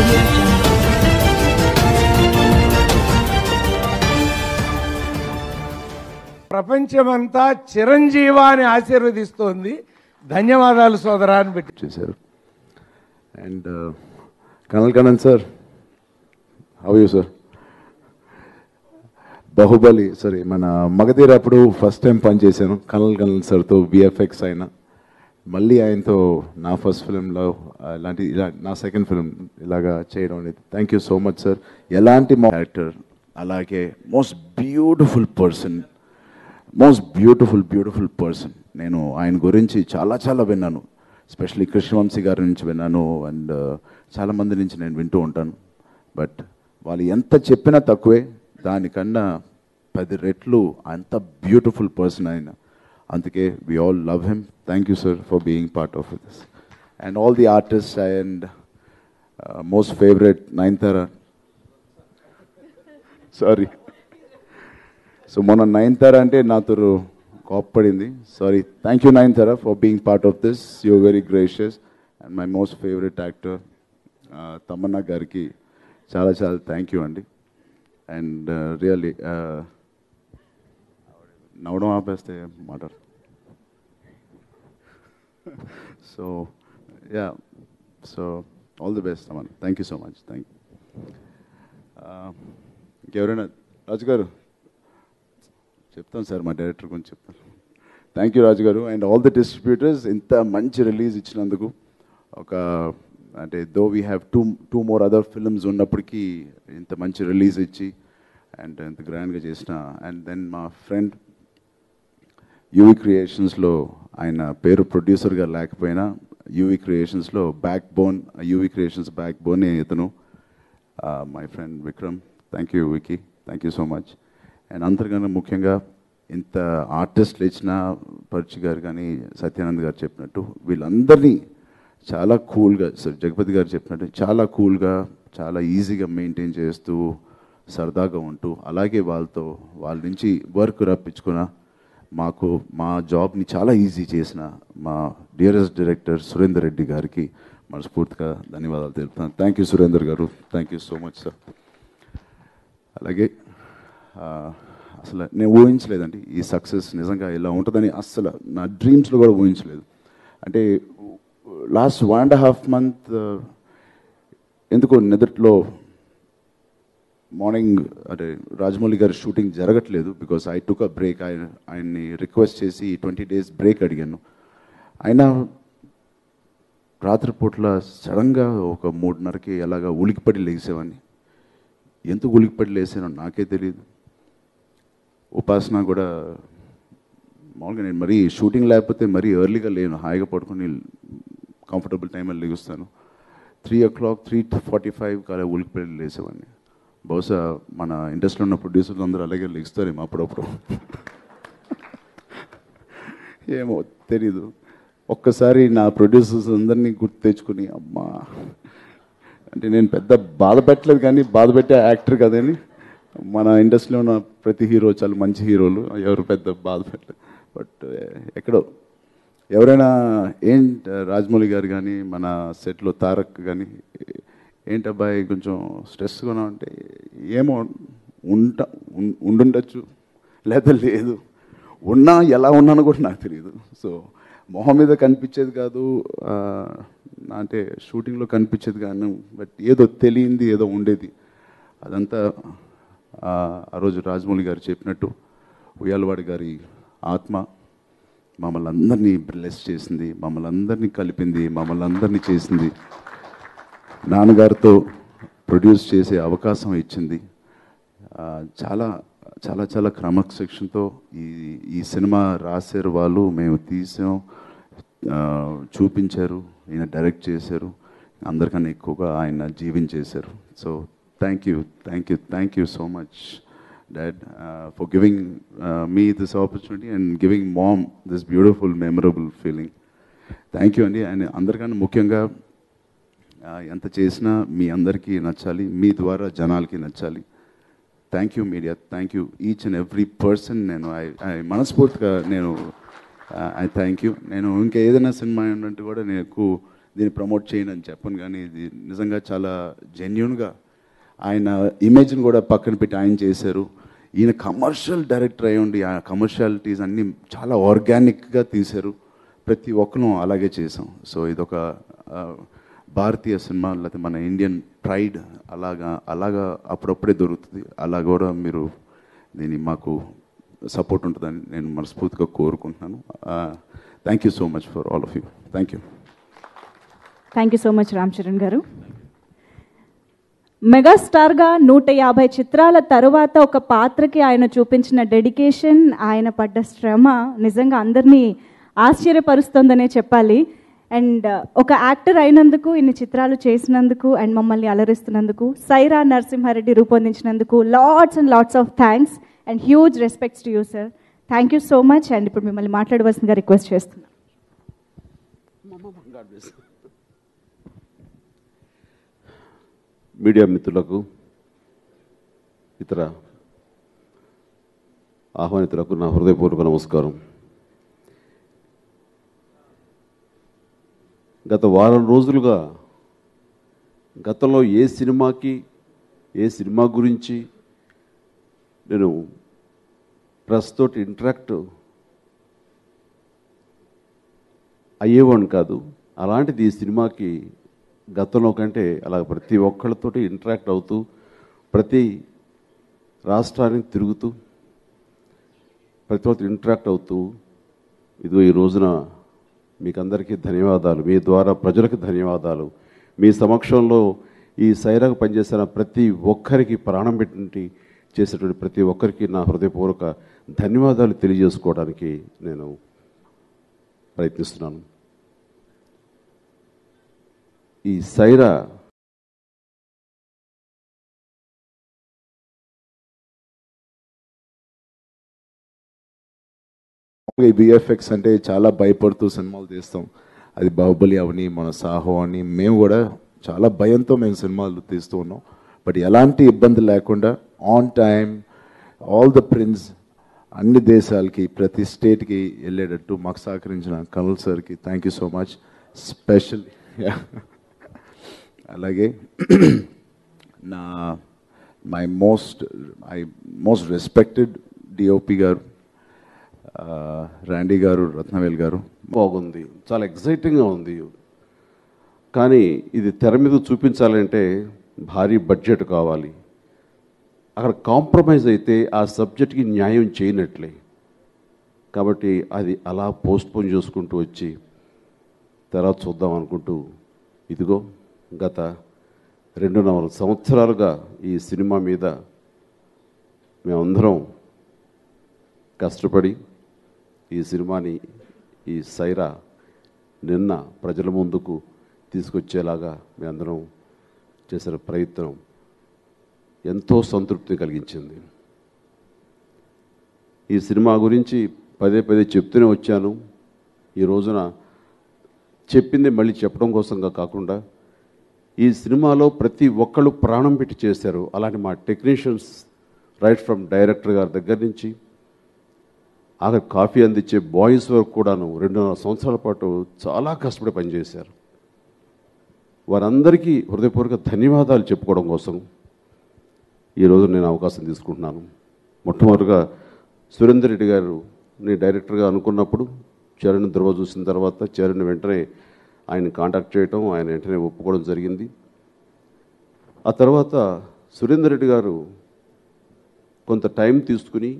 audio jungle. ప్రపంచమంతా చిరంజీవాని ఆశీర్వదిస్తోంది ధన్యవాదాలు సోదరా అని పెట్టి చేశారు and Kanal Kannan sir how you sir Baahubali sorry మన మగధీర అప్పుడు ఫస్ట్ టైం పనిచేశాను కనల్ కనల్ సార్తో విఎఫ్ఎక్స్ అయినా మళ్ళీ ఆయనతో నా ఫస్ట్ ఫిలింలో ఇలాంటి ఇలా నా సెకండ్ ఫిలిం ఇలాగా చేయడం అనేది thank you so much sir ఎలాంటి క్యారెక్టర్ అలాగే most beautiful person most beautiful beautiful person నేను ఆయన గురించి చాలా చాలా విన్నాను ఎస్పెషల్లీ కృష్ణవంశీ గారి నుంచి విన్నాను అండ్ చాలా మంది నుంచి నేను వింటూ ఉంటాను బట్ వాళ్ళు ఎంత చెప్పినా తక్కువే దానికన్నా పది రెట్లు అంత బ్యూటిఫుల్ పర్సన్ ఆయన అందుకే we all love him thank you sir for being part of this and all the artist and most favourite Nayanthara sorry so మొన్న నయన్తార అంటే నాతో కోప్పడింది sorry thank you Nayanthara for being part of this you very gracious and my most favourite actor Tamannaah గారికి చాలా చాలా thank you అండి and really నవ్వడం ఆపేస్తే మాట so yeah so all the best Thaman thank you so much thank ఇంకెవరైనా రాజు గారు చెప్తాను సార్ మా డైరెక్టర్ గురించి చెప్తాను థ్యాంక్ యూ రాజు గారు అండ్ ఆల్ ది డిస్ట్రిబ్యూటర్స్ ఇంత మంచి రిలీజ్ ఇచ్చినందుకు ఒక అంటే though we have to two more other films ఉన్నప్పటికీ ఇంత మంచి రిలీజ్ ఇచ్చి అండ్ ఇంత గ్రాండ్గా చేసిన అండ్ దెన్ మా ఫ్రెండ్ యూవి క్రియేషన్స్లో ఆయన పేరు ప్రొడ్యూసర్గా లేకపోయినా యూవి క్రియేషన్స్లో బ్యాక్ బోన్ యూవి క్రియేషన్స్ బ్యాక్ బోనే ఇతను my friend Vikram thank you Vicky thank you so much and అంతర్గత ముఖ్యంగా ఇంత ఆర్టిస్టులు ఇచ్చిన పరుచి గారు కానీ సత్యానంద్ గారు చెప్పినట్టు వీళ్ళందరినీ చాలా కూల్గా సార్ జగపతి గారు చెప్పినట్టు చాలా కూల్గా చాలా ఈజీగా మెయింటైన్ చేస్తూ సరదాగా ఉంటూ అలాగే వాళ్ళతో వాళ్ళ నుంచి వర్క్ రప్పించుకున్న మాకు మా జాబ్ని చాలా ఈజీ చేసిన మా డియరెస్ట్ డైరెక్టర్ సురేందర్ రెడ్డి గారికి మనస్ఫూర్తిగా ధన్యవాదాలు తెలుపుతాను thank you Surender garu thank you so much sir అలాగే ఆ, అసలు నేను ఊహించలేదండి ఈ సక్సెస్ నిజంగా ఇలా ఉంటుందని అస్సలు నా డ్రీమ్స్లో కూడా ఊహించలేదు అంటే last one and half month ఎందుకో నిద్రలో మార్నింగ్ అంటే రాజమౌళి గారి షూటింగ్ జరగట్లేదు because I took a break ఆయన ఆయన్ని రిక్వెస్ట్ చేసి ట్వంటీ డేస్ బ్రేక్ అడిగాను అయినా రాత్రిపూట్ల సడన్గా ఒక మూడున్నరకి అలాగా ఉలికిపడి లేచేవాడిని ఎందుకు ఉలికిపడి లేసానో నాకే తెలియదు ఉపాసన కూడా మామూలుగా నేను మరీ షూటింగ్ లేకపోతే మరీ ఎర్లీగా లేను హాయిగా పడుకొని కంఫర్టబుల్ టైంలో లెగుస్తాను three o'clock three forty five కాలే ఉలికిపడి లేసేవాడిని బహుశా మన ఇండస్ట్రీలో ఉన్న ప్రొడ్యూసర్లు అందరూ అలాగే లెగుస్తారేమో అప్పుడప్పుడు ఏమో తెలీదు ఒక్కసారి నా ప్రొడ్యూసర్స్ అందరినీ గుర్తు తెచ్చుకుని అమ్మా అంటే నేను పెద్ద బాధ పెట్టలేదు కానీ బాధ పెట్టే యాక్టర్ కదని మన ఇండస్ట్రీలో ఉన్న ప్రతి హీరో చాలా మంచి హీరోలు ఎవరు పెద్ద బాధ పెట్టలేదు బట్ ఎక్కడో ఎవరైనా ఏం రాజమౌళి గారు కానీ మన సెట్లో తారక్ కానీ ఏంటి అబ్బాయి కొంచెం స్ట్రెస్గా ఉన్నావు అంటే ఏమో ఉంట ఉం- ఉండుండొచ్చు లేదా లేదు ఉన్నా ఎలా ఉన్నానో కూడా నాకు తెలియదు సో మొహం మీద కనిపించేది కాదు ఆ, అంటే షూటింగ్లో కనిపించేది కాను బట్ ఏదో తెలియంది ఏదో ఉండేది అదంతా ఆ ఆ రోజు రాజమౌళి గారు చెప్పినట్టు ఉయ్యాలవాడి గారి ఆత్మ మమ్మల్ని అందరినీ బ్లెస్ చేసింది మమ్మల్ని అందరినీ కలిపింది మమ్మల్ని అందరినీ చేసింది నాన్నగారితో ప్రొడ్యూస్ చేసే అవకాశం ఇచ్చింది ఆ, చాలా చాలా చాలా క్రమశిక్షణతో ఈ ఈ సినిమా రాశారు వాళ్ళు మేము తీసాం ఆ, చూపించారు ఈయన డైరెక్ట్ చేశారు అందరికన్నా ఎక్కువగా ఆయన జీవించేశారు so thank you thank you thank you so much dad for giving me this opportunity and giving mom this beautiful memorable feeling thank you అండి అండ్ అందరికన్నా ముఖ్యంగా ఆ, ఎంత చేసినా మీ అందరికీ నచ్చాలి మీ ద్వారా జనాలకి నచ్చాలి thank you media thank you each and every person నేను ఐ ఐ మనస్ఫూర్తిగా నేను ఐ థ్యాంక్ యూ నేను ఇంకా ఏదైనా సినిమా ఏంటంటే కూడా నేను ఎక్కువ దీన్ని ప్రమోట్ చేయను అని చెప్పను కానీ ఇది నిజంగా చాలా జెన్యున్గా ఆయన ఇమేజ్ని కూడా పక్కన పెట్టి ఆయన చేశారు ఈయన కమర్షియల్ డైరెక్టర్ అయి ఉండి ఆ కమర్షియాలిటీస్ అన్నీ చాలా ఆర్గానిక్గా తీశారు ప్రతి ఒక్కరు అలాగే చేసాం సో ఇదొక ఆ, భారతీయ సినిమా లేకపోతే మన ఇండియన్ ప్రైడ్ అలాగా అలాగా అప్పుడప్పుడే దొరుకుతుంది అలా కూడా మీరు దీన్ని మాకు సపోర్ట్ ఉంటుందని నేను మనస్ఫూర్తిగా కోరుకుంటున్నాను thank you so much for all of you thank you thank you so much Ram Charan garu మెగాస్టార్గా నూట యాభై చిత్రాల తరువాత ఒక పాత్రకి ఆయన చూపించిన డెడికేషన్ ఆయన పడ్డ శ్రమ నిజంగా అందరినీ ఆశ్చర్యపరుస్తోందనే చెప్పాలి అండ్ ఒక యాక్టర్ అయినందుకు ఇన్ని చిత్రాలు చేసినందుకు అండ్ మమ్మల్ని అలరిస్తున్నందుకు సైరా నరసింహారెడ్డి రూపొందించినందుకు lots and lots of thanks and huge respects to you sir thank you so much and ఇప్పుడు మిమ్మల్ని మాట్లాడవలసిందిగా రిక్వెస్ట్ చేస్తున్నాను మీడియా మిత్రులకు ఇతర ఆహ్వానితులకు నా హృదయపూర్వక నమస్కారం గత వారం రోజులుగా గతంలో ఏ సినిమాకి ఏ సినిమా గురించి నేను ప్రెస్ తోటి ఇంటరాక్ట్ అయ్యేవాడిని కాదు అలాంటిది ఈ సినిమాకి గతంలో కంటే అలా ప్రతి ఒక్కళ్ళతోటి ఇంటరాక్ట్ అవుతూ ప్రతి రాష్ట్రానికి తిరుగుతూ ప్రతి ఒక్కరితో ఇంటరాక్ట్ అవుతూ ఇదిగో ఈ రోజున మీకు అందరికీ ధన్యవాదాలు మీ ద్వారా ప్రజలకు ధన్యవాదాలు మీ సమక్షంలో ఈ సైరాకు పనిచేసిన ప్రతి ఒక్కరికి ప్రాణం పెట్టి చేసేటువంటి ప్రతి ఒక్కరికి నా హృదయపూర్వక ధన్యవాదాలు తెలియజేసుకోవడానికి నేను ప్రయత్నిస్తున్నాను ఈ సైరా ఈ విఎఫ్ఎక్స్ అంటే చాలా భయపడుతూ సినిమాలు తీస్తాం అది బాహుబలి అవని మన సాహో అని మేము కూడా చాలా భయంతో మేము సినిమాలు తీస్తూ ఉన్నాం బట్ ఎలాంటి ఇబ్బంది లేకుండా on time all the prints అన్ని దేశాలకి ప్రతి స్టేట్కి వెళ్ళేటట్టు మాకు సహకరించిన కమల్ సార్కి thank you so much special అలాగే నా my most I most respected DOP garu ఆ, రాండీ గారు రత్నవేల్ గారు బాగుంది చాలా ఎగ్జైటింగ్గా ఉంది కానీ ఇది తెర మీద చూపించాలంటే భారీ బడ్జెట్ కావాలి అక్కడ కాంప్రమైజ్ అయితే ఆ సబ్జెక్ట్కి న్యాయం చేయనట్లే కాబట్టి అది అలా పోస్ట్పోన్ చేసుకుంటూ వచ్చి తర్వాత చూద్దాం అనుకుంటూ ఇదిగో గత రెండున్నర సంవత్సరాలుగా ఈ సినిమా మీద మేమందరం కష్టపడి ఈ సినిమాని ఈ సైరా నిన్న ప్రజల ముందుకు తీసుకొచ్చేలాగా మేమందరం చేసిన ప్రయత్నం ఎంతో సంతృప్తి కలిగించింది ఈ సినిమా గురించి పదే పదే చెప్తూనే వచ్చాను ఈ రోజున చెప్పింది మళ్ళీ చెప్పడం కోసంగా కాకుండా ఈ సినిమాలో ప్రతి ఒక్కళ్ళు ప్రాణం పెట్టి చేశారు అలాంటి మా టెక్నీషియన్స్ రైట్ ఫ్రమ్ డైరెక్టర్ గారి దగ్గర నుంచి ఆఖరి కాఫీ అందించే బాయ్స్ వరకు కూడాను రెండున్నర సంవత్సరాల పాటు చాలా కష్టపడి పనిచేశారు వారందరికీ హృదయపూర్వక ధన్యవాదాలు చెప్పుకోవడం కోసం ఈరోజు నేను అవకాశం తీసుకుంటున్నాను మొట్టమొదటిగా సురేందర్ రెడ్డి గారు నీ డైరెక్టర్గా అనుకున్నప్పుడు చరణ్ ధృవ చూసిన తర్వాత చరణ్ వెంటనే ఆయన కాంటాక్ట్ చేయటం ఆయన వెంటనే ఒప్పుకోవడం జరిగింది ఆ తర్వాత సురేందర్ రెడ్డి గారు కొంత టైం తీసుకుని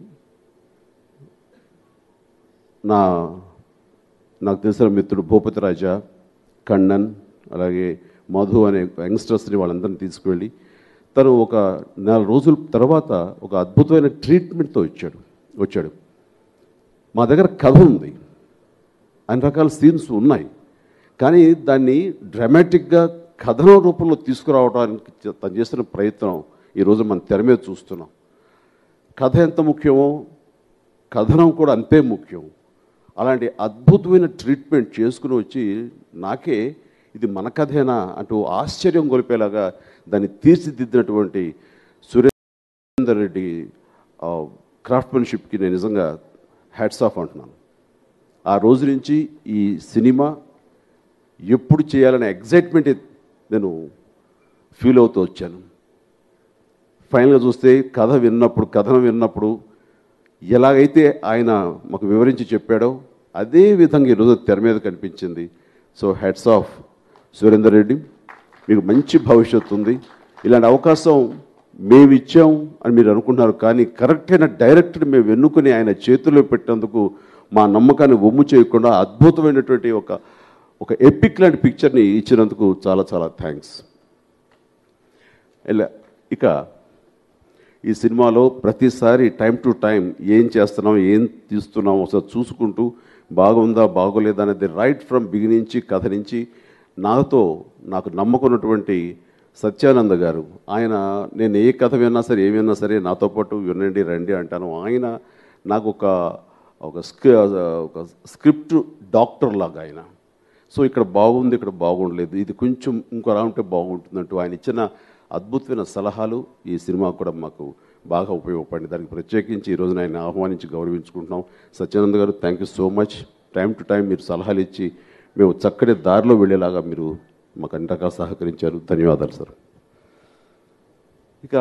నా నాకు తెలిసిన మిత్రుడు భూపతి రాజా కണ്ണన్ అలాగే మధు అనే యంగ్స్టర్స్ని వాళ్ళందరినీ తీసుకువెళ్ళి తను ఒక నెల రోజుల తర్వాత ఒక అద్భుతమైన ట్రీట్మెంట్తో వచ్చాడు వచ్చాడు మా దగ్గర కథ ఉంది అన్ని రకాల సీన్స్ ఉన్నాయి కానీ దాన్ని డ్రామాటిక్గా కథనం రూపంలో తీసుకురావడానికి చే- తను చేస్తున్న ప్రయత్నం ఈరోజు మన తెర మీద చూస్తున్నాం కథ ఎంత ముఖ్యమో కథనం కూడా అంతే ముఖ్యం అలాంటి అద్భుతమైన ట్రీట్మెంట్ చేసుకుని వచ్చి నాకే ఇది మన కథేనా అంటూ ఆశ్చర్యం గొలిపేలాగా దాన్ని తీర్చిదిద్దినటువంటి సురేందర్ రెడ్డి క్రాఫ్ట్మెన్షిప్కి నేను నిజంగా హ్యాట్స్ ఆఫ్ అంటున్నాను ఆ రోజు నుంచి ఈ సినిమా ఎప్పుడు చేయాలనే ఎగ్జైట్మెంట్ నేను ఫీల్ అవుతూ వచ్చాను ఫైనల్గా చూస్తే కథ విన్నప్పుడు కథనం విన్నప్పుడు ఎలాగైతే ఆయన మాకు వివరించి చెప్పాడో అదే విధంగా ఈరోజు తెర మీద కనిపించింది so heads off Surender Reddy మీకు మంచి భవిష్యత్తు ఉంది ఇలాంటి అవకాశం మేము ఇచ్చాం అని మీరు అనుకుంటున్నారు కానీ కరెక్ట్ అయిన డైరెక్టర్ మేము ఎన్నుకుని ఆయన చేతుల్లో పెట్టేందుకు మా నమ్మకాన్ని ఒమ్ము చేయకుండా అద్భుతమైనటువంటి ఒక ఒక ఎపిక్ లాంటి పిక్చర్ని ఇచ్చినందుకు చాలా చాలా థ్యాంక్స్ ఇలా ఇక ఈ సినిమాలో ప్రతిసారి టైం టు టైం ఏం చేస్తున్నాం ఏం తీస్తున్నాం ఒకసారి చూసుకుంటూ బాగుందా బాగోలేదా అనేది రైట్ ఫ్రమ్ బిగినింగ్ నుంచి కథ నుంచి నాతో నాకు నమ్మకున్నటువంటి సత్యానంద గారు ఆయన నేను ఏ కథ విన్నా సరే ఏమి విన్నా సరే నాతో పాటు వినండి రండి అంటాను ఆయన నాకు ఒక ఒక స్క్రి ఒక స్క్రిప్ట్ డాక్టర్ లాగా ఆయన సో ఇక్కడ బాగుంది ఇక్కడ బాగుండలేదు ఇది కొంచెం ఇంకోలా ఉంటే బాగుంటుందంటూ ఆయన ఇచ్చిన అద్భుతమైన సలహాలు ఈ సినిమా కూడా మాకు బాగా ఉపయోగపడింది దానికి ప్రత్యేకించి ఈ రోజున ఆయన ఆహ్వానించి గౌరవించుకుంటున్నాం Satyanand garu thank you so much time to time మీరు సలహాలు ఇచ్చి మేము చక్కటి దారిలో వెళ్ళేలాగా మీరు మాకు అన్ని రకాల సహకరించారు ధన్యవాదాలు సార్ ఇక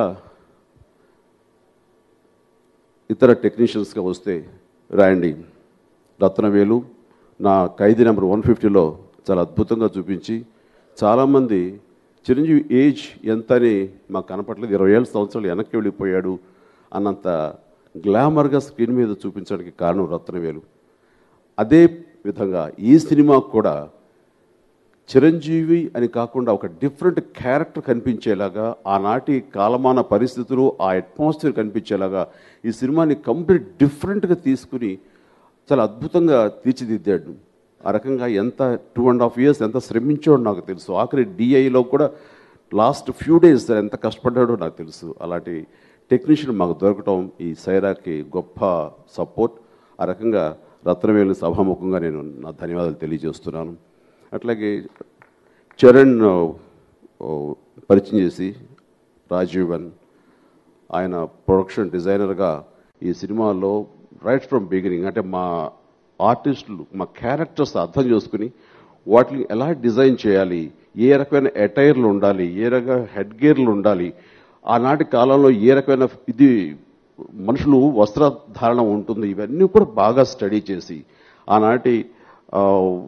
ఇతర టెక్నీషియన్స్గా వస్తే రాయండి రత్నవేలు నా ఖైదీ నెంబర్ వన్ ఫిఫ్టీలో చాలా అద్భుతంగా చూపించి చాలామంది చిరంజీవి ఏజ్ ఎంత అని మాకు కనపట్లేదు ఇరవై ఏళ్ళ సంవత్సరాలు వెనక్కి వెళ్ళిపోయాడు అన్నంత గ్లామర్గా స్క్రీన్ మీద చూపించడానికి కారణం రత్నవేలు అదే విధంగా ఈ సినిమాకు కూడా చిరంజీవి అని కాకుండా ఒక డిఫరెంట్ క్యారెక్టర్ కనిపించేలాగా ఆనాటి కాలమాన పరిస్థితులు ఆ అట్మాస్ఫియర్ కనిపించేలాగా ఈ సినిమాని కంప్లీట్ డిఫరెంట్గా తీసుకుని చాలా అద్భుతంగా తీర్చిదిద్దాడు ఆ రకంగా ఎంత టూ అండ్ హాఫ్ ఇయర్స్ ఎంత శ్రమించాడో నాకు తెలుసు ఆఖరి డిఐలో కూడా లాస్ట్ ఫ్యూ డేస్ ఎంత కష్టపడ్డాడో నాకు తెలుసు అలాంటి టెక్నీషియన్ మాకు దొరకటం ఈ సైరాకి గొప్ప సపోర్ట్ ఆ రకంగా రత్నవేలు సభాముఖంగా నేను నా ధన్యవాదాలు తెలియజేస్తున్నాను అట్లాగే చరణ్ ఓ, పరిచయం చేసి రాజీవన్ ఆయన ప్రొడక్షన్ డిజైనర్గా ఈ సినిమాలో రైట్ ఫ్రమ్ బిగినింగ్ అంటే మా ఆర్టిస్టులు మా క్యారెక్టర్స్ అర్థం చేసుకుని వాటిని ఎలా డిజైన్ చేయాలి ఏ రకమైన అటైర్లు ఉండాలి ఏ రకమైన హెడ్ గేర్లు ఉండాలి ఆనాటి కాలంలో ఏ రకమైన ఇది మనుషులు వస్త్రధారణ ఉంటుంది ఇవన్నీ కూడా బాగా స్టడీ చేసి ఆనాటి ఆ,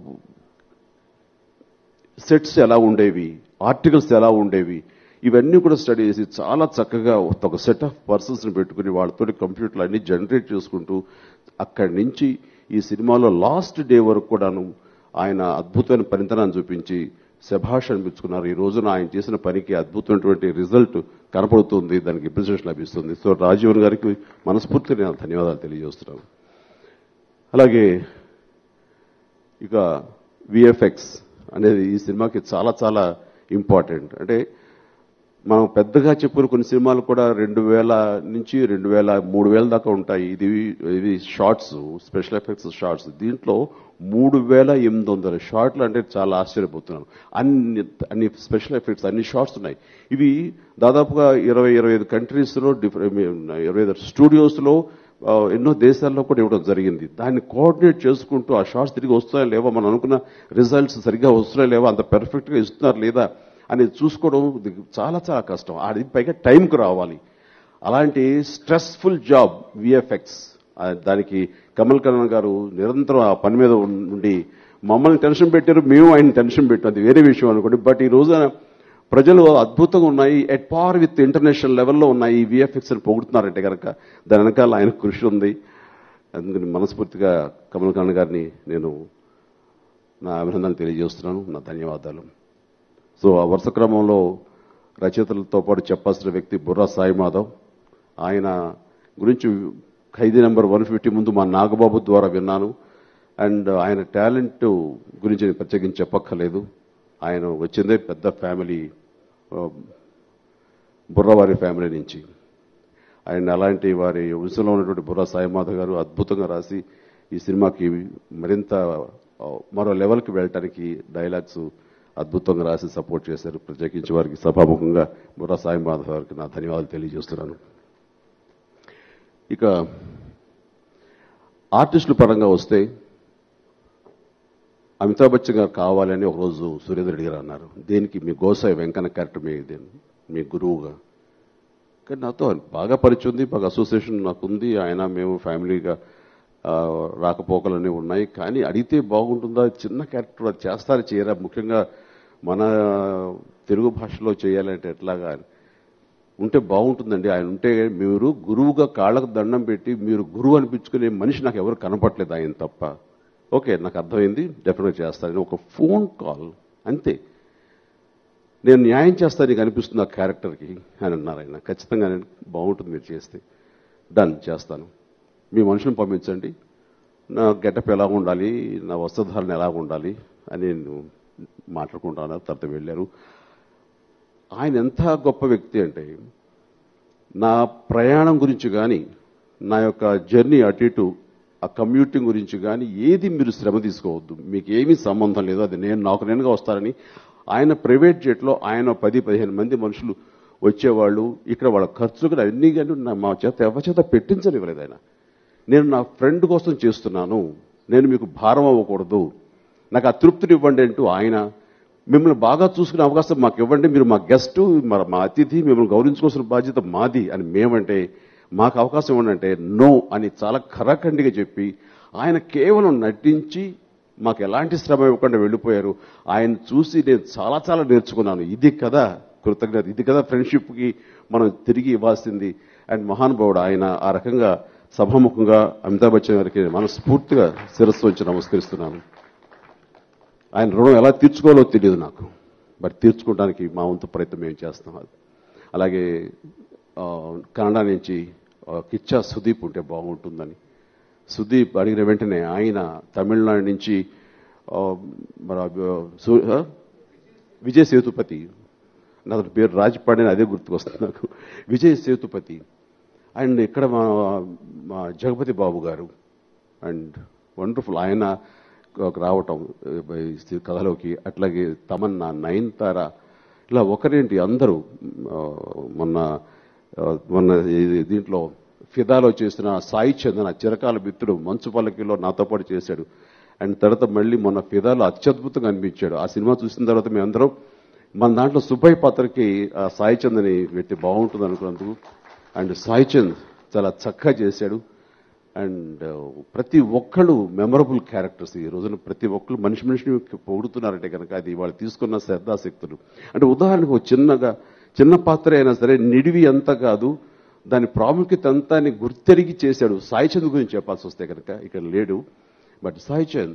సెట్స్ ఎలా ఉండేవి ఆర్టికల్స్ ఎలా ఉండేవి ఇవన్నీ కూడా స్టడీ చేసి చాలా చక్కగా ఒక సెట్ ఆఫ్ పర్సన్స్ని పెట్టుకుని వాళ్ళతో కంప్యూటర్లు అన్ని జనరేట్ చేసుకుంటూ అక్కడి నుంచి ఈ సినిమాలో లాస్ట్ డే వరకు కూడాను ఆయన అద్భుతమైన పనితనాన్ని చూపించి శభాష్ అనిపించుకున్నారు ఈ రోజున ఆయన చేసిన పనికి అద్భుతమైనటువంటి రిజల్ట్ కనపడుతుంది దానికి అప్రిసియేషన్ లభిస్తుంది సో రాజీవన్ గారికి మనస్ఫూర్తిగా నేను ధన్యవాదాలు తెలియజేస్తున్నాను అలాగే ఇక విఎఫ్ఎక్స్ అనేది ఈ సినిమాకి చాలా చాలా ఇంపార్టెంట్ అంటే మనం పెద్దగా చెప్పుకున్న కొన్ని సినిమాలు కూడా రెండు వేల నుంచి రెండు వేల మూడు వేల దాకా ఉంటాయి ఇది ఇది షార్ట్స్ స్పెషల్ ఎఫెక్ట్స్ షార్ట్స్ దీంట్లో మూడు వేల ఎనిమిది వందల షార్ట్లు అంటే చాలా ఆశ్చర్యపోతున్నాను అన్ని అన్ని స్పెషల్ ఎఫెక్ట్స్ అన్ని షార్ట్స్ ఉన్నాయి ఇవి దాదాపుగా ఇరవై ఇరవై ఐదు కంట్రీస్లో డిఫరెంట్ ఇరవై ఐదు స్టూడియోస్లో ఆ, ఎన్నో దేశాల్లో కూడా ఇవ్వడం జరిగింది దాన్ని కోఆర్డినేట్ చేసుకుంటూ ఆ షార్ట్స్ తిరిగి వస్తున్నాయా లేవా మనం అనుకున్న రిజల్ట్స్ సరిగ్గా వస్తున్నాయా లేవా అంత పెర్ఫెక్ట్గా ఇస్తున్నారు లేదా అనేది చూసుకోవడం ఇది చాలా చాలా కష్టం అది పైగా టైంకు రావాలి అలాంటి స్ట్రెస్ఫుల్ జాబ్ విఎఫ్ఎక్స్ దానికి కమల్ కరణ్ గారు నిరంతరం ఆ పని మీద ఉండి మమ్మల్ని టెన్షన్ పెట్టారు మేము ఆయన టెన్షన్ పెట్టాం అది వేరే విషయం అనుకోండి బట్ ఈ రోజున ప్రజలు అద్భుతంగా ఉన్నాయి ఎట్ పార్ విత్ ఇంటర్నేషనల్ లెవెల్లో ఉన్నాయి ఈ విఎఫ్ఎక్స్ అని పొగుడుతున్నారంటే కనుక దాని వెనకాల ఆయన కృషి ఉంది అందుకని మనస్ఫూర్తిగా కమల్ కరణ్ గారిని నేను నా అభినందనలు తెలియజేస్తున్నాను నా ధన్యవాదాలు సో ఆ వరుస క్రమంలో రచయితలతో పాటు చెప్పాల్సిన వ్యక్తి బుర్రా సాయి మాధవ్ ఆయన గురించి ఖైదీ నెంబర్ వన్ ఫిఫ్టీ ముందు మా నాగబాబు ద్వారా విన్నాను అండ్ ఆయన టాలెంట్ గురించి నేను ప్రత్యేకించి చెప్పక్కర్లేదు ఆయన వచ్చిందే పెద్ద ఫ్యామిలీ ఆ, బుర్రవారి ఫ్యామిలీ నుంచి అండ్ అలాంటి వారి వంశంలో ఉన్నటువంటి బుర్రా సాయి మాధవ్ గారు అద్భుతంగా రాసి ఈ సినిమాకి మరింత ఆ, మరో లెవెల్కి వెళ్ళటానికి డైలాగ్స్ అద్భుతంగా రాసి సపోర్ట్ చేశారు ప్రత్యేకించి వారికి సభాముఖంగా బుర్రా సాయి మాధవ్ గారికి నా ధన్యవాదాలు తెలియజేస్తున్నాను ఇక ఆర్టిస్టుల పరంగా వస్తే అమితాబ్ బచ్చన్ గారు కావాలని ఒకరోజు సురేంద్ర రెడ్డి గారు అన్నారు దేనికి మీ గోసాయి వెంకన్న క్యారెక్టర్ మీ దేని మీ గురువుగా కానీ నాతో బాగా పరిచయం ఉంది బాగా అసోసియేషన్ నాకు ఉంది ఆయన మేము ఫ్యామిలీగా ఆ, రాకపోకలన్నీ ఉన్నాయి కానీ అడిగితే బాగుంటుందా చిన్న క్యారెక్టర్ అది చేస్తారు చేయరా ముఖ్యంగా మన తెలుగు భాషలో చేయాలంటే ఎట్లాగా అని. ఉంటే బాగుంటుందండి ఆయన ఉంటే మీరు గురువుగా కాళ్ళకు దండం పెట్టి మీరు గురువు అనిపించుకునే మనిషి నాకు ఎవరు కనపట్లేదు ఆయన తప్ప ఓకే నాకు అర్థమైంది డెఫినెట్గా చేస్తానని ఒక ఫోన్ కాల్ అంతే నేను న్యాయం చేస్తాను నీకు అనిపిస్తుంది ఆ క్యారెక్టర్కి అని అన్నారు ఆయన ఖచ్చితంగా నేను బాగుంటుంది మీరు చేస్తే డన్ చేస్తాను మీ మనుషులను పంపించండి నా గెటప్ ఎలా ఉండాలి నా వస్త్రధారణ ఎలా ఉండాలి అని నేను మాట్లాడుకుంటాను తర్వాత వెళ్ళారు ఆయన ఎంత గొప్ప వ్యక్తి అంటే నా ప్రయాణం గురించి కానీ నా యొక్క జర్నీ అటు ఇటు ఆ కమ్యూటింగ్ గురించి కానీ ఏది మీరు శ్రమ తీసుకోవద్దు మీకు ఏమీ సంబంధం లేదు అది నేను నాకు నేనుగా వస్తారని ఆయన ప్రైవేట్ జెట్లో ఆయన పది పదిహేను మంది మనుషులు వచ్చేవాళ్ళు ఇక్కడ వాళ్ళ ఖర్చులు కూడా అన్ని కానీ నా- మా చేత ఎవరి చేత పెట్టించనివ్వలేదు ఆయన నేను నా ఫ్రెండ్ కోసం చేస్తున్నాను నేను మీకు భారం అవ్వకూడదు నాకు ఆ తృప్తిని ఇవ్వండి అంటూ ఆయన మిమ్మల్ని బాగా చూసుకునే అవకాశం మాకు ఇవ్వండి మీరు మా గెస్ట్ మరి మా అతిథి మిమ్మల్ని గౌరవించుకోవాల్సిన బాధ్యత మాది అని మేమంటే మాకు అవకాశం ఇవ్వండి అంటే నో అని చాలా ఖరాఖండిగా చెప్పి ఆయన కేవలం నటించి మాకు ఎలాంటి శ్రమ ఇవ్వకుండా వెళ్ళిపోయారు ఆయన చూసి నేను చాలా చాలా నేర్చుకున్నాను ఇది కదా కృతజ్ఞత ఇది కదా ఫ్రెండ్షిప్కి మనం తిరిగి ఇవ్వాల్సింది అండ్ మహానుభావుడు ఆయన ఆ రకంగా సభాముఖంగా అమితాబ్ బచ్చన్ గారికి మనస్ఫూర్తిగా శిరస్సు వచ్చి నమస్కరిస్తున్నాను ఆయన రుణం ఎలా తీర్చుకోవాలో తెలియదు నాకు బట్ తీర్చుకోవడానికి మా వంతు ప్రయత్నం మేము చేస్తాం అది అలాగే ఆ, కన్నడ నుంచి ఆ, కిచ్చా సుదీప్ ఉంటే బాగుంటుందని సుదీప్ అడిగిన వెంటనే ఆయన తమిళనాడు నుంచి ఆ, మన ఆ, సు- ఆ? విజయ్ సేతుపతి నా అతని పేరు రాజపాడి అని అదే గుర్తుకొస్తుంది నాకు విజయ్ సేతుపతి అండ్ ఇక్కడ మా మా జగపతి బాబు గారు అండ్ వండర్ఫుల్ ఆయన ఒక రావటం ఆ, ఈ కథలోకి అట్లాగే తమన్నా నయనతార ఇలా ఒకరేంటి అందరూ ఆ, మొన్న ఆ, మొన్న ఈ- దీంట్లో ఫిదాలో చేసిన సాయి చందన చిరకాల మిత్రుడు మంచు పల్లకిలో నాతో పాటు చేశాడు అండ్ తర్వాత మళ్ళీ మొన్న ఫిదాలో అత్యద్భుతంగా అనిపించాడు ఆ సినిమా చూసిన తర్వాత మేమందరం మన దాంట్లో సుబ్బయ్య పాత్రకి ఆ సాయి చంద్ని పెట్టి బాగుంటుంది అనుకున్నందుకు అండ్ సాయి చంద్ చాలా చక్కగా చేశాడు అండ్ ప్రతి ఒక్కళ్ళు మెమరబుల్ క్యారెక్టర్స్ ఈ రోజున ప్రతి ఒక్కళ్ళు మనిషి మనిషిని పొగుడుతున్నారంటే కనుక అది వాళ్ళు తీసుకున్న శ్రద్ధాశక్తులు అంటే ఉదాహరణకు ఒక చిన్నగా చిన్న పాత్ర అయినా సరే నిడివి అంత కాదు దాని ప్రాముఖ్యత అంతా గుర్తెరిగి చేశాడు సాయి చంద్ గురించి చెప్పాల్సి వస్తే కనుక ఇక్కడ లేడు బట్ సాయి చంద్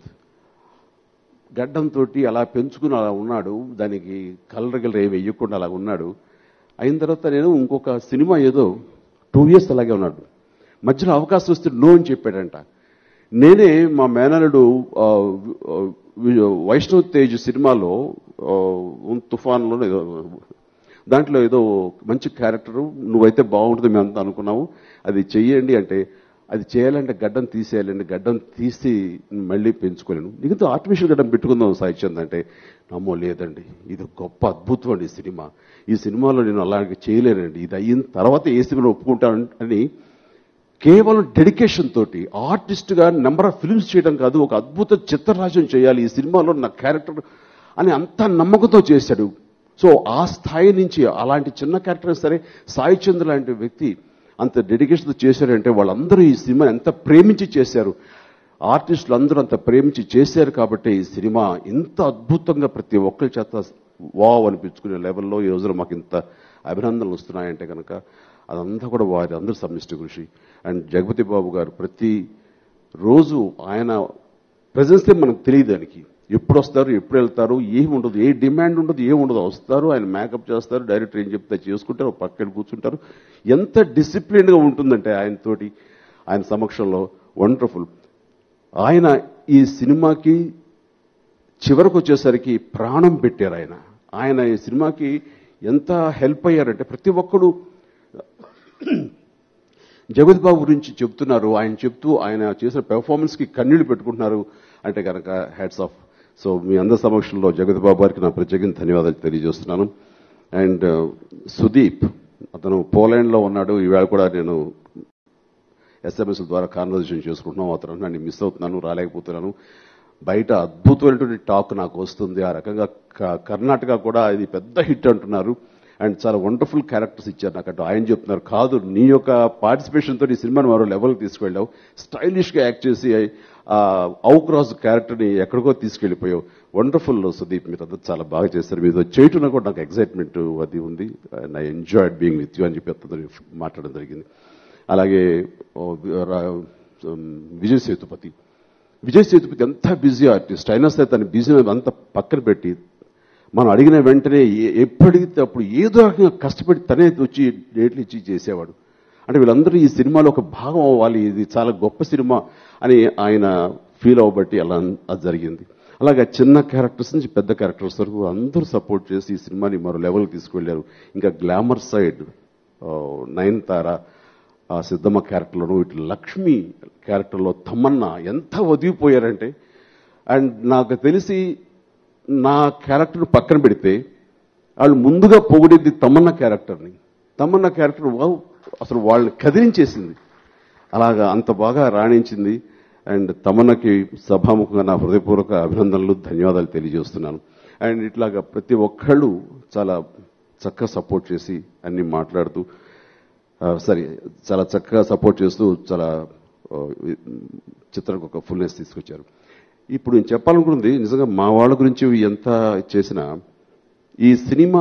గడ్డంతో అలా పెంచుకుని అలా ఉన్నాడు దానికి కలర్ గిల్లర్ ఏమి వెయ్యకుండా అలా ఉన్నాడు అయిన తర్వాత నేను ఇంకొక సినిమా ఏదో టూ ఇయర్స్ అలాగే ఉన్నాడు మధ్యలో అవకాశం వస్తే నో అని చెప్పాడంట నేనే మా మేనలుడు ఆ, వి- వైష్ణవ్ తేజ్ సినిమాలో ఆ, ఉన్ తుఫాన్లో ఏదో దాంట్లో ఏదో మంచి క్యారెక్టర్ నువ్వైతే బాగుంటుంది మేము అంతా అనుకున్నాము అది చెయ్యండి అంటే అది చేయాలంటే గడ్డం తీసేయాలండి గడ్డం తీసి మళ్ళీ పెంచుకోలేను నీకు ఆర్టిఫిషియల్ గడ్డం పెట్టుకుందాం సాహిత్యం అంటే నమ్మో లేదండి ఇది గొప్ప అద్భుతం అండి ఈ సినిమా ఈ సినిమాలో నేను అలాగే చేయలేనండి ఇది అయిన తర్వాత ఏ సినిమాలో ఒప్పుకుంటాను అని కేవలం డెడికేషన్ తోటి ఆర్టిస్ట్ గా నెంబర్ ఆఫ్ ఫిల్మ్స్ చేయడం కాదు ఒక అద్భుత చిత్రరాజ్యం చేయాలి ఈ సినిమాలో నా క్యారెక్టర్ అని అంత నమ్మకంతో చేశాడు సో ఆ స్థాయి నుంచి అలాంటి చిన్న క్యారెక్టర్ సరే సాయి చంద్ర లాంటి వ్యక్తి అంత డెడికేషన్తో చేశారంటే వాళ్ళందరూ ఈ సినిమా ఎంత ప్రేమించి చేశారు ఆర్టిస్టులు అందరూ అంత ప్రేమించి చేశారు కాబట్టి ఈ సినిమా ఇంత అద్భుతంగా ప్రతి ఒక్కరి చేత వావ్ అనిపించుకునే లెవెల్లో ఈ రోజున మాకు ఇంత అభినందనలు వస్తున్నాయంటే కనుక అదంతా కూడా వారి అందరూ సమిష్టి కృషి అండ్ జగపతి బాబు గారు ప్రతి రోజు ఆయన ప్రజెన్సే మనకు తెలియదు దానికి ఎప్పుడు వస్తారు ఎప్పుడు వెళ్తారు ఏమి ఉండదు ఏ డిమాండ్ ఉండదు ఏమి ఉండదు వస్తారు ఆయన మేకప్ చేస్తారు డైరెక్టర్ ఏం చెప్తే చేసుకుంటారు పక్కన కూర్చుంటారు ఎంత డిసిప్లిన్గా ఉంటుందంటే ఆయనతోటి ఆయన సమక్షంలో వండర్ఫుల్ ఆయన ఈ సినిమాకి చివరకు వచ్చేసరికి ప్రాణం పెట్టారు ఆయన ఆయన ఈ సినిమాకి ఎంత హెల్ప్ అయ్యారంటే ప్రతి ఒక్కడు జగత్ బాబు గురించి చెప్తున్నారు ఆయన చెప్తూ ఆయన చేసిన పెర్ఫార్మెన్స్ కి కన్నీళ్లు పెట్టుకుంటున్నారు అంటే కనుక హ్యాట్స్ ఆఫ్ సో మీ అందరి సమక్షంలో జగత్ బాబు గారికి నా ప్రత్యేకంగా ధన్యవాదాలు తెలియజేస్తున్నాను అండ్ సుదీప్ అతను పోలాండ్ లో ఉన్నాడు ఈవేళ కూడా నేను ఎస్ఎంఎస్ ద్వారా కాన్వర్జేషన్ చేసుకుంటున్నాం అతను నన్ను మిస్ అవుతున్నాను రాలేకపోతున్నాను బయట అద్భుతమైనటువంటి టాక్ నాకు వస్తుంది ఆ రకంగా క- కర్ణాటక కూడా ఇది పెద్ద హిట్ అంటున్నారు అండ్ చాలా వండర్ఫుల్ క్యారెక్టర్స్ ఇచ్చారు నాకు అటు ఆయన చెప్తున్నారు కాదు నీ యొక్క పార్టిసిపేషన్తో ఈ సినిమాని మరో లెవెల్కి తీసుకెళ్ళావు స్టైలిష్గా యాక్ట్ చేసి ఆ ఔక్రాజ్ క్యారెక్టర్ని ఎక్కడికో తీసుకెళ్ళిపోయావు వండర్ఫుల్ సుదీప్ మీరు అంతా చాలా బాగా చేస్తారు మీతో చేయటం కూడా నాకు ఎక్సైట్మెంట్ అది ఉంది and I enjoyed being with you అని చెప్పి అతను మాట్లాడడం జరిగింది అలాగే ఓ, రా- విజయ్ సేతుపతి విజయ్ సేతుపతి ఎంత బిజీ ఆర్టిస్ట్ అయినా సరే తన బిజీ అంత పక్కన పెట్టి మనం అడిగిన వెంటనే ఏ- ఎప్పుడు అడిగితే అప్పుడు ఏదో రకంగా కష్టపడి తనే వచ్చి డేట్లు ఇచ్చి చేసేవాడు అంటే వీళ్ళందరూ ఈ సినిమాలో ఒక భాగం అవ్వాలి ఇది చాలా గొప్ప సినిమా అని ఆయన ఫీల్ అవ్వబట్టి అలా అది జరిగింది అలాగే చిన్న క్యారెక్టర్స్ నుంచి పెద్ద క్యారెక్టర్స్ వరకు అందరూ సపోర్ట్ చేసి ఈ సినిమాని మరో లెవెల్కి తీసుకువెళ్ళారు ఇంకా గ్లామర్ సైడ్ నయన్ తార ఆ సిద్ధమ్మ క్యారెక్టర్లోను ఇటు లక్ష్మి క్యారెక్టర్లో తమన్నా ఎంత ఒదిగిపోయారంటే అండ్ నాకు తెలిసి నా క్యారెక్టర్ పక్కన పెడితే వాళ్ళు ముందుగా పొగిడేది తమన్నా క్యారెక్టర్ని తమన్నా క్యారెక్టర్ వావ్ అసలు వాళ్ళని కదిలించేసింది అలాగా అంత బాగా రాణించింది అండ్ తమన్నకి సభాముఖంగా నా హృదయపూర్వక అభినందనలు ధన్యవాదాలు తెలియజేస్తున్నాను అండ్ ఇట్లాగా ప్రతి ఒక్కళ్ళు చాలా చక్కగా సపోర్ట్ చేసి అన్ని మాట్లాడుతూ సరే చాలా చక్కగా సపోర్ట్ చేస్తూ చాలా ఆ, చిత్రానికి ఒక ఫుల్నెస్ తీసుకొచ్చారు ఇప్పుడు నేను చెప్పాలనుకుంది నిజంగా మా వాళ్ళ గురించి ఎంత చేసినా ఈ సినిమా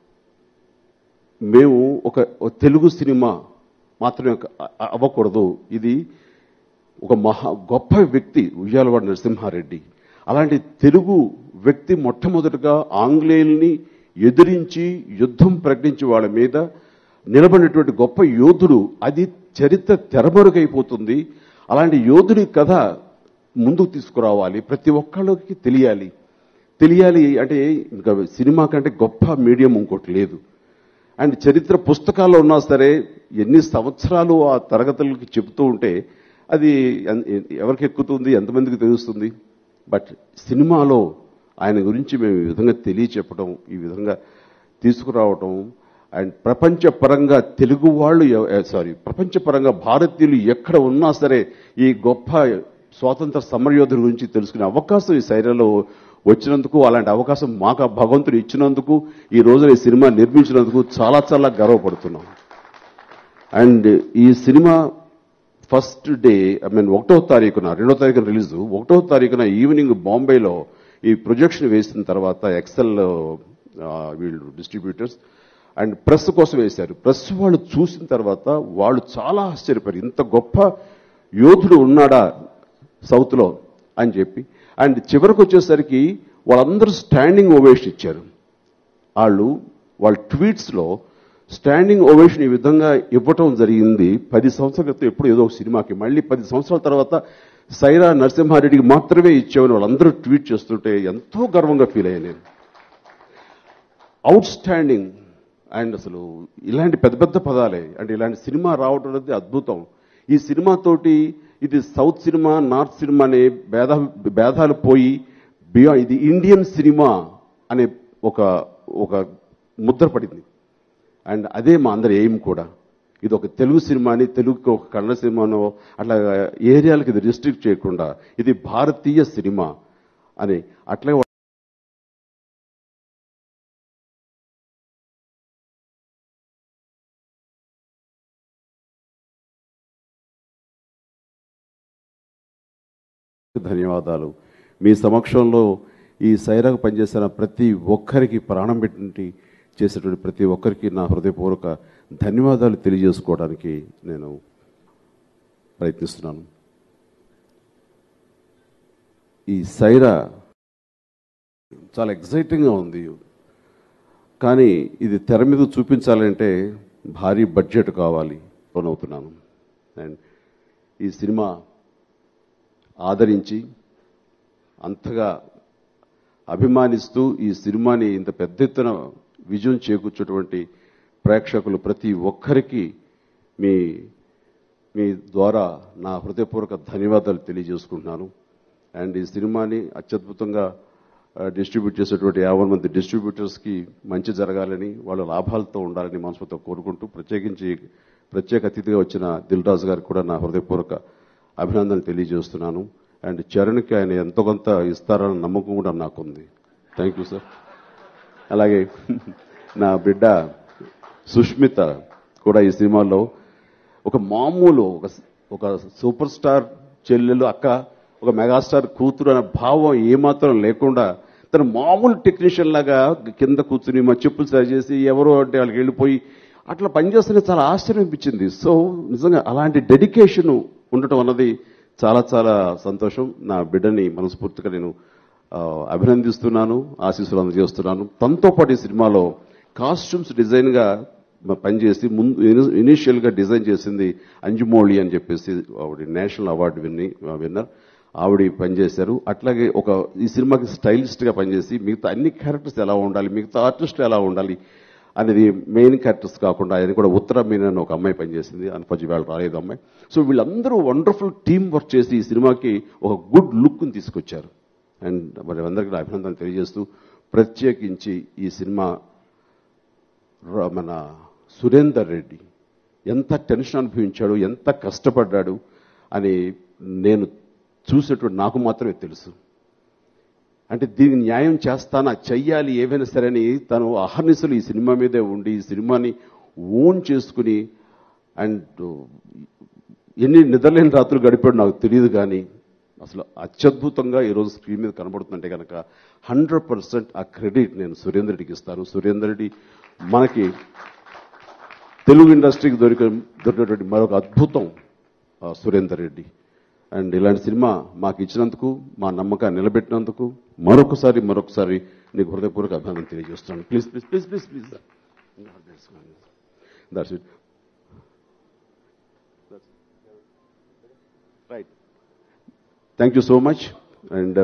మేము ఒక ఒక తెలుగు సినిమా మాత్రమే ఒక- అ- అవ్వకూడదు ఇది ఒక మహా గొప్ప వ్యక్తి ఉయ్యాలవాడ నరసింహారెడ్డి అలాంటి తెలుగు వ్యక్తి మొట్టమొదటిగా ఆంగ్లేయుల్ని ఎదిరించి యుద్ధం ప్రకటించి వాళ్ళ మీద నిలబడినటువంటి గొప్ప యోధుడు అది చరిత్ర తెరమరుగైపోతుంది అలాంటి యోధుడి కథ ముందుకు తీసుకురావాలి ప్రతి ఒక్కళ్ళకి తెలియాలి తెలియాలి అంటే ఇంకా సినిమా కంటే గొప్ప మీడియం ఇంకోటి లేదు అండ్ చరిత్ర పుస్తకాల్లో ఉన్నా సరే ఎన్ని సంవత్సరాలు ఆ తరగతులకి చెబుతూ ఉంటే అది ఎన్- ఎవరికి ఎక్కుతుంది ఎంతమందికి తెలుస్తుంది బట్ సినిమాలో ఆయన గురించి మేము ఈ విధంగా తెలియచెప్పడం ఈ విధంగా తీసుకురావటం అండ్ ప్రపంచపరంగా తెలుగు వాళ్ళు సారీ ప్రపంచపరంగా భారతీయులు ఎక్కడ ఉన్నా సరే ఈ గొప్ప స్వాతంత్ర సమరయోధుల గురించి తెలుసుకునే అవకాశం ఈ శైలిలో వచ్చినందుకు అలాంటి అవకాశం మాకు ఆ భగవంతుడు ఇచ్చినందుకు ఈ రోజున ఈ సినిమా నిర్మించినందుకు చాలా చాలా గర్వపడుతున్నాం అండ్ ఈ సినిమా ఫస్ట్ డే ఐ మీన్ ఒకటో తారీఖున రెండో తారీఖున రిలీజ్ ఒకటో తారీఖున ఈవినింగ్ బాంబేలో ఈ ప్రొజెక్షన్ వేసిన తర్వాత ఎక్సెల్ వీళ్ళు డిస్ట్రిబ్యూటర్స్ అండ్ ప్రెస్ కోసం వేశారు ప్రెస్ వాళ్ళు చూసిన తర్వాత వాళ్ళు చాలా ఆశ్చర్యపోయారు ఇంత గొప్ప యోధుడు ఉన్నాడా సౌత్లో అని చెప్పి అండ్ చివరికి వచ్చేసరికి వాళ్ళందరూ స్టాండింగ్ ఓవేషన్ ఇచ్చారు వాళ్ళు వాళ్ళ ట్వీట్స్లో స్టాండింగ్ ఓవేషన్ ఈ విధంగా ఇవ్వటం జరిగింది పది సంవత్సరాల క్రితం ఎప్పుడు ఏదో ఒక సినిమాకి మళ్ళీ పది సంవత్సరాల తర్వాత సైరా నరసింహారెడ్డికి మాత్రమే ఇచ్చామని వాళ్ళందరూ ట్వీట్ చేస్తుంటే ఎంతో గర్వంగా ఫీల్ అయ్యాను నేను అవుట్ స్టాండింగ్ అండ్ అసలు ఇలాంటి పెద్ద పెద్ద పదాలే అంటే ఇలాంటి సినిమా రావడం అనేది అద్భుతం ఈ సినిమాతోటి ఇది సౌత్ సినిమా నార్త్ సినిమా అనే భేద భేదాలు పోయి బియా ఇది ఇండియన్ సినిమా అనే ఒక ఒక ముద్ర పడింది అండ్ అదే మా అందరి ఎయిమ్ కూడా ఇది ఒక తెలుగు సినిమాని తెలుగుకి ఒక కన్నడ సినిమానో అట్లా ఏరియాలకు ఇది రిస్ట్రిక్ట్ చేయకుండా ఇది భారతీయ సినిమా అని అట్లే ధన్యవాదాలు మీ సమక్షంలో ఈ సైరాకు పనిచేసిన ప్రతి ఒక్కరికి ప్రాణం పెట్టి చేసేటువంటి ప్రతి ఒక్కరికి నా హృదయపూర్వక ధన్యవాదాలు తెలియజేసుకోవడానికి నేను ప్రయత్నిస్తున్నాను ఈ సైరా చాలా ఎగ్జైటింగ్గా ఉంది కానీ ఇది తెర మీద చూపించాలంటే భారీ బడ్జెట్ కావాలి అవుతున్నాను అండ్ ఈ సినిమా ఆదరించి అంతగా అభిమానిస్తూ ఈ సినిమాని ఇంత పెద్ద ఎత్తున విజయం చేకూర్చేటువంటి ప్రేక్షకులు ప్రతి ఒక్కరికి మీ మీ ద్వారా నా హృదయపూర్వక ధన్యవాదాలు తెలియజేసుకుంటున్నాను అండ్ ఈ సినిమాని అత్యద్భుతంగా ఆ, డిస్ట్రిబ్యూట్ చేసేటువంటి యాభై మంది డిస్ట్రిబ్యూటర్స్కి మంచి జరగాలని వాళ్ళ లాభాలతో ఉండాలని మనసుతో కోరుకుంటూ ప్రత్యేకించి ప్రత్యేక అతిథిగా వచ్చిన దిల్ రాజు గారికి కూడా నా హృదయపూర్వక అభినందనలు తెలియజేస్తున్నాను అండ్ చరణ్కి ఆయన ఎంతో కొంత ఇస్తారన్న నమ్మకం కూడా నాకుంది థ్యాంక్ యూ సార్ అలాగే నా బిడ్డ సుష్మిత కూడా ఈ సినిమాలో ఒక మామూలు ఒక ఒక సూపర్ స్టార్ చెల్లెలు అక్క ఒక మెగాస్టార్ కూతురు అనే భావం ఏమాత్రం లేకుండా తను మామూలు టెక్నీషియన్ లాగా కింద కూర్చుని మా చెప్పులు సరి చేసి ఎవరో అంటే వాళ్ళకి వెళ్ళిపోయి అట్లా పనిచేస్తేనే చాలా ఆశ్చర్యం అనిపించింది సో నిజంగా అలాంటి డెడికేషన్ ఉండటం అన్నది చాలా చాలా సంతోషం నా బిడ్డని మనస్ఫూర్తిగా నేను ఆ, అభినందిస్తున్నాను ఆశీస్సులు అందజేస్తున్నాను తనతో పాటు ఈ సినిమాలో కాస్ట్యూమ్స్ డిజైన్ గా మ- పనిచేసి ముందు ఇనిషియల్ గా డిజైన్ చేసింది అంజుమోళి అని చెప్పేసి ఆవిడ నేషనల్ అవార్డు విన్ని విన్నర్ ఆవిడ పనిచేశారు అట్లాగే ఒక ఈ సినిమాకి స్టైలిస్ట్ గా పనిచేసి మిగతా అన్ని క్యారెక్టర్స్ ఎలా ఉండాలి మిగతా ఆర్టిస్టులు ఎలా ఉండాలి అనేది మెయిన్ క్యారెక్టర్స్ కాకుండా ఆయన కూడా ఉత్తర మీన అని ఒక అమ్మాయి పనిచేసింది అన్ఫర్జీ వాళ్ళు రాలేదు అమ్మాయి సో వీళ్ళందరూ వండర్ఫుల్ టీమ్ వర్క్ చేసి ఈ సినిమాకి ఒక గుడ్ లుక్ తీసుకొచ్చారు అండ్ మరి అందరికీ నా అభినందనలు తెలియజేస్తూ ప్రత్యేకించి ఈ సినిమా ర- మన సురేందర్ రెడ్డి ఎంత టెన్షన్ అనుభవించాడు ఎంత కష్టపడ్డాడు అని నేను చూసేటువంటి నాకు మాత్రమే తెలుసు అంటే దీనికి న్యాయం చేస్తానా చెయ్యాలి ఏవైనా సరే అని తను అహర్నిశలు ఈ సినిమా మీదే ఉండి ఈ సినిమాని ఓన్ చేసుకుని అండ్ ఎన్ని నిద్రలేని రాత్రులు గడిపాడు నాకు తెలియదు కానీ అసలు అత్యద్భుతంగా ఈరోజు స్క్రీన్ మీద కనబడుతుందంటే కనుక హండ్రెడ్ పర్సెంట్ ఆ క్రెడిట్ నేను సురేందర్ రెడ్డికి ఇస్తాను సురేందర్ రెడ్డి మనకి తెలుగు ఇండస్ట్రీకి దొరిక దొరికినటువంటి మరొక అద్భుతం ఆ, సురేందర్ రెడ్డి అండ్ ఇలాంటి సినిమా మాకు ఇచ్చినందుకు మా నమ్మకాన్ని నిలబెట్టినందుకు మరొకసారి మరొకసారి నీకు హృదయపూర్వక అభినందన తెలియజేస్తున్నాను please please please please please that's it right thank you so much and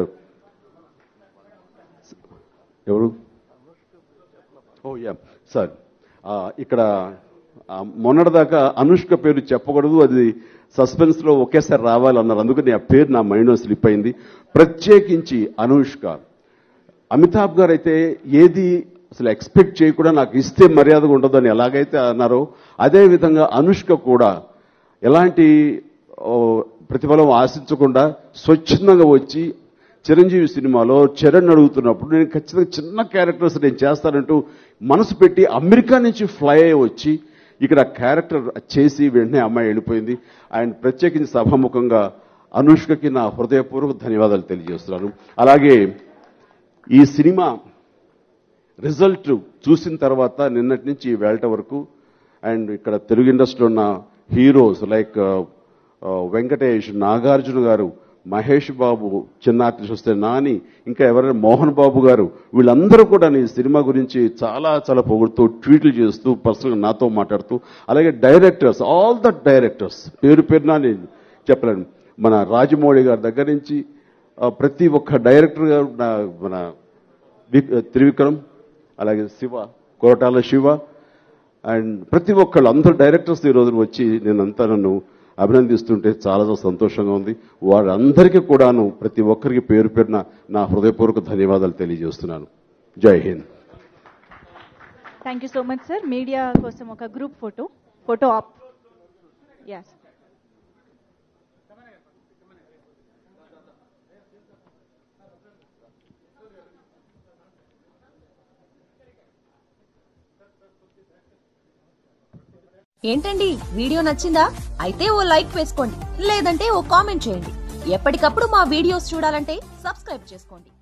ఎవరు ఓ యా సార్ ఇక్కడ ఆ, మొన్నటిదాకా అనుష్క పేరు చెప్పకూడదు అది సస్పెన్స్ లో ఒకేసారి రావాలన్నారు అందుకని ఆ పేరు నా మైండ్ స్లిప్ అయింది ప్రత్యేకించి అనుష్క అమితాబ్ గారు అయితే ఏది అసలు ఎక్స్పెక్ట్ చేయకుండా నాకు ఇస్తే మర్యాదగా ఉండదని ఎలాగైతే అన్నారో అదే విధంగా అనుష్క కూడా ఎలాంటి ఓ, ప్రతిఫలం ఆశించకుండా స్వచ్ఛందంగా వచ్చి చిరంజీవి సినిమాలో చరణ్ అడుగుతున్నప్పుడు నేను ఖచ్చితంగా చిన్న క్యారెక్టర్స్ నేను చేస్తానంటూ మనసు పెట్టి అమెరికా నుంచి ఫ్లై అయ్యి వచ్చి ఇక్కడ క్యారెక్టర్ చేసి వెంటనే అమ్మాయి వెళ్ళిపోయింది ఆయన ప్రత్యేకించి సభాముఖంగా అనుష్కకి నా హృదయపూర్వక ధన్యవాదాలు తెలియజేస్తున్నాను అలాగే ఈ సినిమా రిజల్ట్ చూసిన తర్వాత నిన్నటి నుంచి వేళట వరకు అండ్ ఇక్కడ తెలుగు ఇండస్ట్రీలో ఉన్న హీరోస్ లైక్ వెంకటేష్ నాగార్జున గారు మహేష్ బాబు చిన్న ఆర్టిస్ట్ వస్తే నాని ఇంకా ఎవరైనా మోహన్ బాబు గారు వీళ్ళందరూ కూడా ఈ సినిమా గురించి చాలా చాలా పొగుడుతూ ట్వీట్లు చేస్తూ పర్సనల్గా నాతో మాట్లాడుతూ అలాగే డైరెక్టర్స్ ఆల్ ద డైరెక్టర్స్ పేరు పేరున నేను చెప్పలేను మన రాజమౌళి గారి దగ్గర నుంచి ఆ, ప్రతి ఒక్క డైరెక్టర్ గారు నా- మన వి- త్రివిక్రమ్ అలాగే శివ కోరటాల శివ అండ్ ప్రతి ఒక్కళ్ళు అందరు డైరెక్టర్స్ ఈ రోజు వచ్చి నేనంతా నన్ను అభినందిస్తుంటే చాలా సంతోషంగా ఉంది వారందరికీ కూడాను ప్రతి ఒక్కరికి పేరు పేరున నా హృదయపూర్వక ధన్యవాదాలు తెలియజేస్తున్నాను Jai Hind thank you so much sir media కోసం ఒక గ్రూప్ ఫోటో ఫోటో ఆప్ యాస్ ఏంటండి వీడియో నచ్చిందా అయితే ఓ లైక్ వేసుకోండి లేదంటే ఓ కామెంట్ చేయండి ఎప్పటికప్పుడు మా వీడియోస్ చూడాలంటే సబ్స్క్రైబ్ చేసుకోండి